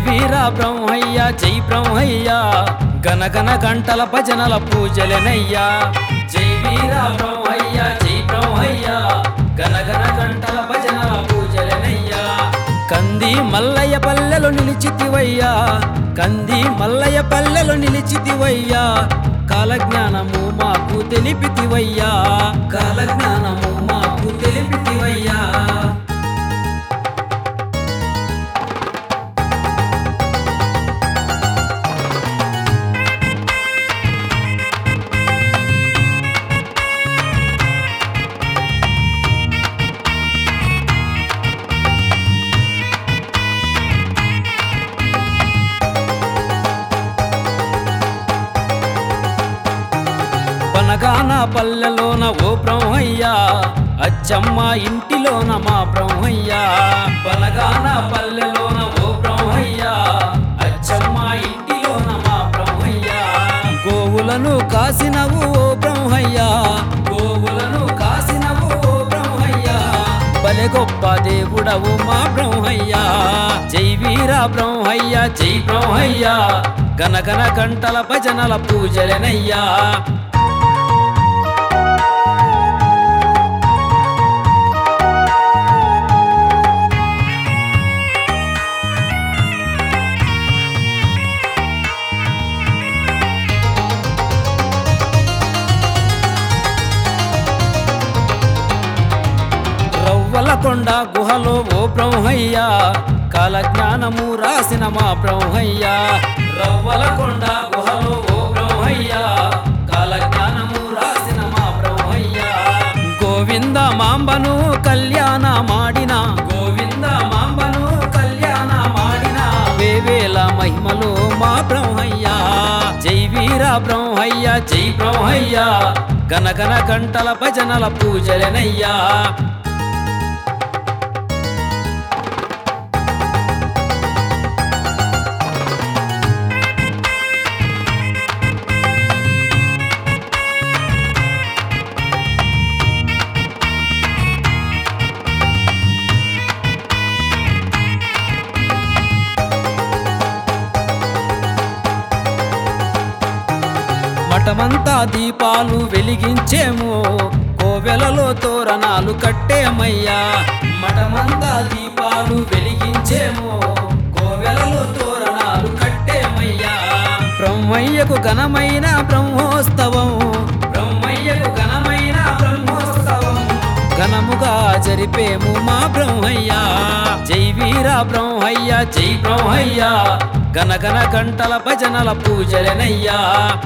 వీర బ్రహ్మయ్య జై బ్రహ్మయ్య గనగన గంటల భజనల పూజలనయ్యా జై వీర బ్రహ్మయ్య జై బ్రహ్మయ్య గనగన గంటల భజనల పూజలనయ్యా కంది మల్లయ్య పల్లెలు నిలిచితివయ్యా కంది మల్లయ్య పల్లెలు నిలిచితివయ్యా కాలజ్ఞానము మాకు తెలిపితివయ్యా కాలజ్ఞానము మాకు తెలిపితివయ్యా పనగాన పల్లెలోన ఓ బ్రహ్మయ్యా అచ్చమ్మ ఇంటిలోన మా బ్రహ్మయ్యా పనగాన పల్లెలోన ఓ బ్రహ్మయ్యా అచ్చమ్మ ఇంటిలోన మా బ్రహ్మయ్యా గోవులను కాసినవు ఓ బ్రహ్మయ్యా గోవులను కాసినవు ఓ బ్రహ్మయ్యా బలె గొప్ప దేవుడవు మా బ్రహ్మయ్యా జై వీర బ్రహ్మయ్య జై బ్రహ్మయ్య గనగన గంటల భజనల పూజలనయ్యా రవ్వల కొండ గుహలో ఓ బ్రహ్మయ్య కాలజ్ఞానము రాసిన మా బ్రహ్మయ్య రవ్వల కొండ గుహలో ఓ బ్రహ్మయ్య కాలజ్ఞానము రాసిన మా బ్రహ్మయ్య గోవింద మాంబను కళ్యాణ మాడిన గోవింద మాంబను కళ్యాణ మాడిన వేవేల మహిమలు మా బ్రహ్మయ్య జై వీర బ్రహ్మయ్య జై బ్రహ్మయ్య గనగన గంటల భజనల పూజలనయ్యా మఠమంతా దీపాలు వెలిగించేము కోవెలలో తోరణాలు కట్టేమయ్యా మఠమంతా దీపాలు వెలిగించేము కోవెలలో తోరణాలు కట్టేమయ్యా బ్రహ్మయ్యకు ఘనమైన బ్రహ్మోత్సవం బ్రహ్మయ్యకు ఘనమైన బ్రహ్మోత్సవం ఘనముగా జరిపేము మా బ్రహ్మయ్య జై వీర బ్రహ్మయ్య జై బ్రహ్మయ్య గనగన గంటల భజనల పూజలనయ్యా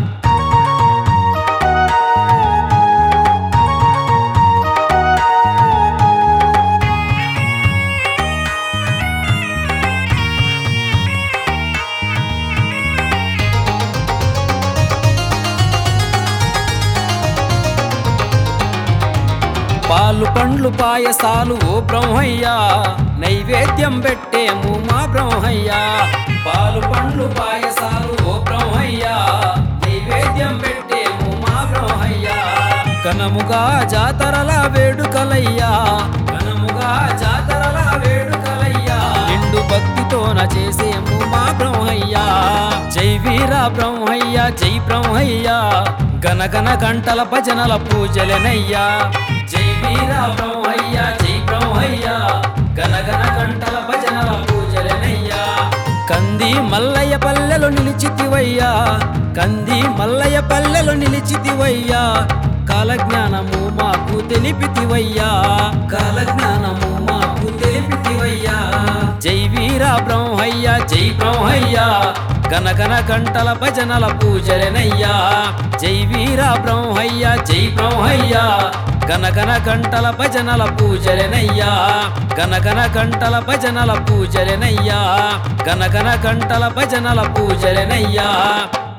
పాలు పండ్లు పాయసాలు ఓ బ్రహ్మయ్య నైవేద్యం పెట్టేము మా బ్రహ్మయ్య పాలు పండ్లు పాయసాలు ఓ బ్రహ్మయ్య నైవేద్యం పెట్టేము మా బ్రహ్మయ్య కనముగా జాతరల వేడుకలయ్యా కనముగా జాతరల వేడుకలయ్యా నిండు భక్తితోన చేసేము మా బ్రహ్మయ్య జై వీర బ్రహ్మయ్య జై బ్రహ్మయ్య గనగన గంటల భజనల పూజలనయ్యా జై వీర బ్రహ్మయ్య జై బ్రహ్మయ్య గనగన గంటల భజనల పూజలనయ్యా కంది మల్లయ్య పల్లెలు నిలిచితివయ్యా కంది మల్లయ్య పల్లెలు నిలిచితివయ్యా కాలజ్ఞానము మాకు తెలిపితివయ్యా కాలజ్ఞానము మాకు తెలిపితివయ్యా జై వీర బ్రహ్మయ్య జై బ్రహ్మయ్య గనగన గంటల భజనల పూజలనయ్యా జై వీర బ్రహ్మయ్య జై బ్రహ్మయ్య గనగన గంటల భజనల పూజలనయ్యా గనగన గంటల భజనల పూజలనయ్యా గనగన గంటల భజనల పూజలనయ్యా